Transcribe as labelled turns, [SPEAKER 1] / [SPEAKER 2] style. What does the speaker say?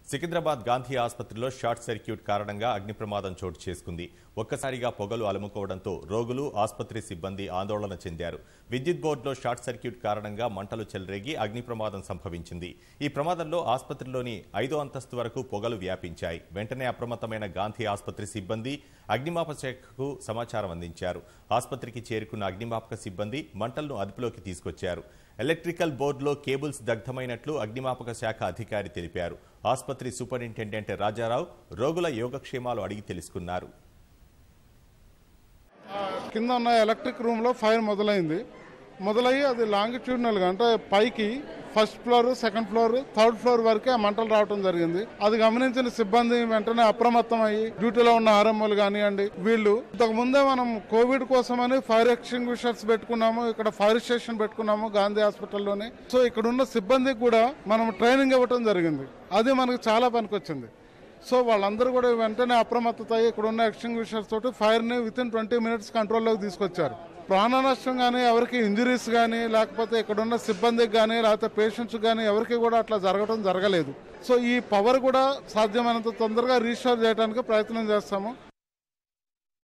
[SPEAKER 1] సికింద్రాబాద్ గాంధీ ఆసుపత్రిలో short circuit కారణంగా అగ్ని ప్రమాదం చోటు చేసుకుంది ఒక్కసారిగా పొగలు అలుముకోవడంతో రోగులు ఆసుపత్రి సిబ్బంది ఆందోళన చెందారు విద్యుత్ బోర్డులో షార్ట్ సర్క్యూట్ కారణంగా మంటలు చెలరేగి అగ్ని ప్రమాదం సంభవించింది ఈ ప్రమాదంలో ఆసుపత్రిలోని ఐదో అంతస్తు వరకు పొగలు వ్యాపించాయి వెంటనే అప్రమత్తమైన గాంధీ ఆసుపత్రి సిబ్బంది అగ్నిమాపక శాఖకు సమాచారం అందించారు ఆసుపత్రికి చేరుకున్న అగ్నిమాపక సిబ్బంది మంటలను అదుపులోకి తీసుకొచ్చారు ఎలక్ట్రికల్ బోర్డులో కేబుల్స్ దగ్ధమైనట్లు అగ్నిమాపక శాఖ అధికారి తెలిపారు ఆసుపత్రి సూపరింటెండెంట్ రాజారావు రోగుల యోగక్షేమాలు అడిగి తెలుసుకున్నారు
[SPEAKER 2] కింద ఉన్న ఎలక్ట్రిక్ రూమ్ లో ఫైర్ మొదలైంది మొదలయ్యి అది లాంగిట్యూడినల్ గా అంటే పైకి first floor second floor third floor వరకే ఆ మంటలు రావడం జరిగింది అది గమనించిన సిబ్బంది వెంటనే అప్రమత్తం అయ్యి డ్యూటీలో ఉన్న ఆర్ఎంఓలు కానివ్వండి వీళ్ళు ఇంతకు ముందే మనం కోవిడ్ కోసమని ఫైర్ ఎక్స్టింగ్విషర్స్ పెట్టుకున్నాము ఇక్కడ ఫైర్ స్టేషన్ పెట్టుకున్నాము గాంధీ హాస్పిటల్లోనే సో ఇక్కడ ఉన్న సిబ్బందికి కూడా మనం ట్రైనింగ్ ఇవ్వటం జరిగింది అది మనకు చాలా పనికొచ్చింది సో వాళ్ళందరూ కూడా వెంటనే అప్రమత్తత అయ్యి ఇక్కడ ఉన్న ఎక్స్టింగ్విషర్స్ తోటి ఫైర్ ని విత్ ఇన్ ట్వంటీ మినిట్స్ కంట్రోల్లోకి తీసుకొచ్చారు ప్రాణ నష్టం కానీ ఎవరికి ఇంజరీస్ కానీ లేకపోతే ఇక్కడ ఉన్న సిబ్బందికి కానీ లేకపోతే పేషెంట్స్ కానీ ఎవరికి కూడా అట్లా జరగడం జరగలేదు సో ఈ పవర్ కూడా సాధ్యమైనంత తొందరగా రీస్టోర్ చేయడానికి ప్రయత్నం చేస్తాము